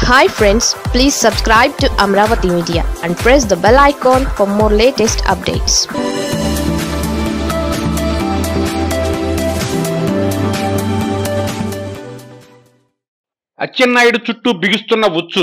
hi friends please subscribe to Amaravati media and press the bell icon for more latest updates Atchannaidu చుట్టూ బిగుస్తున్న ఉచ్చు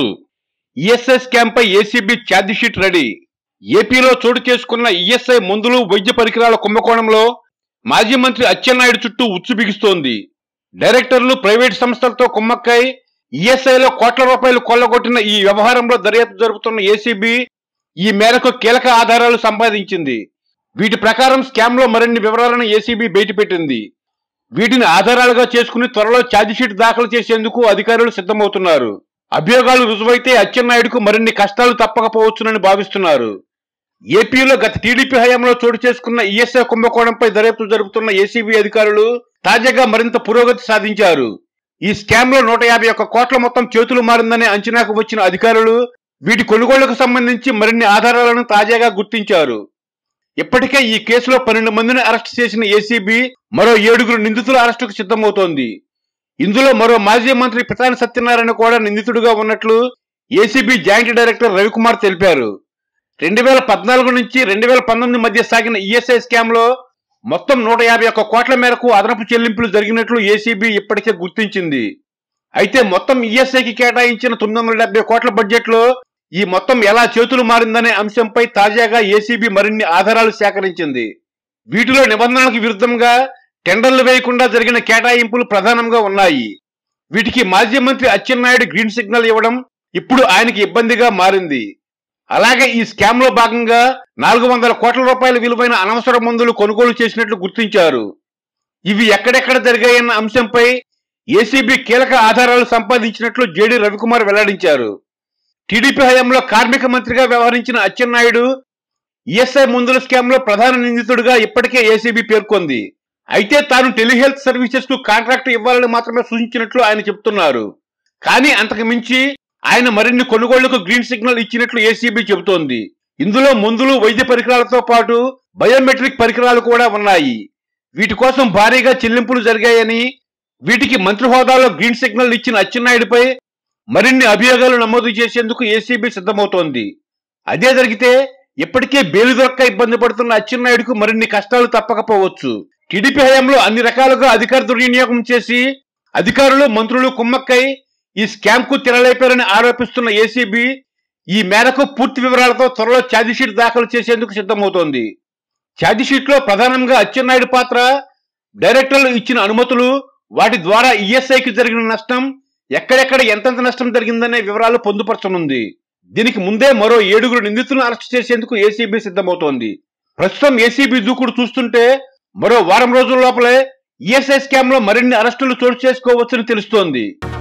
ESI scam పై ACB chargesheet ready ఏపీలో చోటు చేసుకున్న ఈఎస్ఐ మందులు వైద్య పరికరాల కుంభకోణంలో మాజీ మంత్రి అచ్చెన్నాయుడు చుట్టూ ఉచ్చు బిగుస్తోంది డైరెక్టర్లు ప్రైవేట్ సంస్థలతో కుమ్మక్కై ఈఎస్ఐలో కోట్ల రూపాయలు కొల్లగొట్టిన ఈ వ్యవహారంలో దర్యాప్తు జరుపుతున్న ఏసీబీ ఈ మేరకు కీలక ఆధారాలు సంపాదించింది వీటి ప్రకారం స్కామ్ లో మరిన్ని వివరాలను ఏసీబీ బయటపెట్టింది వీటిని ఆధారాలుగా చేసుకుని త్వరలో ఛార్జిషీట్ దాఖలు చేసేందుకు అధికారులు సిద్ధమవుతున్నారు అభియోగాలు రుజువైతే అచ్చెన్నాయుడుకు మరిన్ని కష్టాలు తప్పకపోవచ్చునని భావిస్తున్నారు ఏపీలో గత టీడీపీ హయాంలో చోటు చేసుకున్న ఈఎస్ఐ కుంభకోణంపై దర్యాప్తు జరుపుతున్న ఏసీబీ అధికారులు తాజాగా మరింత పురోగతి సాధించారు ఈ స్కామ్ లో నూట యాభై ఒక్క కోట్ల మొత్తం చేతులు మారిందనే అంచనాకు వచ్చిన అధికారులు వీటి కొనుగోలుకు సంబంధించి మరిన్ని ఆధారాలను తాజాగా గుర్తించారు ఇప్పటికే ఈ కేసులో పన్నెండు మందిని అరెస్ట్ చేసిన ఏసీబీ మరో ఏడుగురు నిందితుల అరెస్టుకు సిద్ధమవుతోంది ఇందులో మరో మాజీ మంత్రి పితాని సత్యనారాయణ కూడా నిందితుడిగా ఉన్నట్లు ఏసీబీ జాయింట్ డైరెక్టర్ రవికుమార్ తెలిపారు రెండు వేల పద్నాలుగు నుంచి రెండు వేల పంతొమ్మిది మధ్య సాగిన ఈఎస్ఐ స్కామ్ లో మొత్తం నూట యాభై ఒక్క కోట్ల మేరకు అదనపు చెల్లింపులు జరిగినట్లు ఏసీబీ ఇప్పటికే గుర్తించింది అయితే మొత్తం ఈఎస్ఐకి కేటాయించిన తొమ్మిది వందల డెబ్బై కోట్ల బడ్జెట్ లో ఈ మొత్తం ఎలా చేతులు మారిందనే అంశంపై తాజాగా ఏసీబీ మరిన్ని ఆధారాలు సేకరించింది వీటిలో నిబంధనలకు విరుద్ధంగా టెండర్లు వేయకుండా జరిగిన కేటాయింపులు ప్రధానంగా ఉన్నాయి వీటికి మాజీ మంత్రి అచ్చెన్నాయుడు గ్రీన్ సిగ్నల్ ఇవ్వడం ఇప్పుడు ఆయనకి ఇబ్బందిగా మారింది అలాగే ఈ స్కామ్ లో భాగంగా నాలుగు వందల కోట్ల రూపాయల విలువైన అనవసర మందులు కొనుగోలు చేసినట్లు గుర్తించారు ఇవి ఎక్కడెక్కడ జరిగాయన్న అంశంపై ఏసీబీ కీలక ఆధారాలు సంపాదించినట్లు జేడీ రవికుమార్ వెల్లడించారు టీడీపీ హయాంలో కార్మిక మంత్రిగా వ్యవహరించిన అచ్చెన్నాయుడు ఈఎస్ఐ మందుల స్కామ్ లో ప్రధాన నిందితుడిగా ఇప్పటికే ఏసీబీ పేర్కొంది అయితే తాను టెలిహెల్త్ సర్వీసెస్ కు కాంట్రాక్ట్ ఇవ్వాలని మాత్రమే సూచించినట్లు ఆయన చెబుతున్నారు కానీ అంతకు మించి ఆయన మరిన్ని కొనుగోళ్లకు గ్రీన్ సిగ్నల్ ఇచ్చినట్లు ఏసీబీ చెబుతోంది ఇందులో మందులు వైద్య పరికరాలతో పాటు బయోమెట్రిక్ పరికరాలు కూడా ఉన్నాయి వీటి కోసం భారీగా చెల్లింపులు జరిగాయని వీటికి మంత్రి హోదాలో గ్రీన్ సిగ్నల్ ఇచ్చిన అచ్చెన్నాయుడిపై మరిన్ని అభియోగాలు నమోదు చేసేందుకు ఏసీబీ సిద్ధమవుతోంది అదే జరిగితే ఇప్పటికే బెయిలు దొరక్క ఇబ్బంది పడుతున్న అచ్చెన్నాయుడుకు మరిన్ని కష్టాలు తప్పకపోవచ్చు టీడీపీ హయాంలో అన్ని రకాలుగా అధికార దుర్వినియోగం చేసి అధికారులు మంత్రులు కుమ్మక్కై ఈ స్కామ్ కు తెరలేపారని ఆరోపిస్తున్న ఏసీబీ ఈ మేరకు పూర్తి వివరాలతో త్వరలో ఛార్జిషీట్ దాఖలు చేసేందుకు సిద్ధమవుతోంది ఛార్జిషీట్ లో ప్రధానంగా అచ్చెన్నాయుడు పాత్ర డైరెక్టర్లు ఇచ్చిన అనుమతులు వాటి ద్వారా ఈఎస్ఐకి జరిగిన నష్టం ఎక్కడెక్కడ ఎంతెంత నష్టం జరిగిందనే వివరాలు పొందుపరచనుంది దీనికి ముందే మరో ఏడుగురు నిందితులను అరెస్ట్ చేసేందుకు ఏసీబీ సిద్ధమవుతోంది ప్రస్తుతం ఏసీబీ దూకుడు చూస్తుంటే మరో వారం రోజుల లోపలే ఈఎస్ఐ స్కామ్ లో మరిన్ని అరెస్టులు చోటు చేసుకోవచ్చని తెలుస్తోంది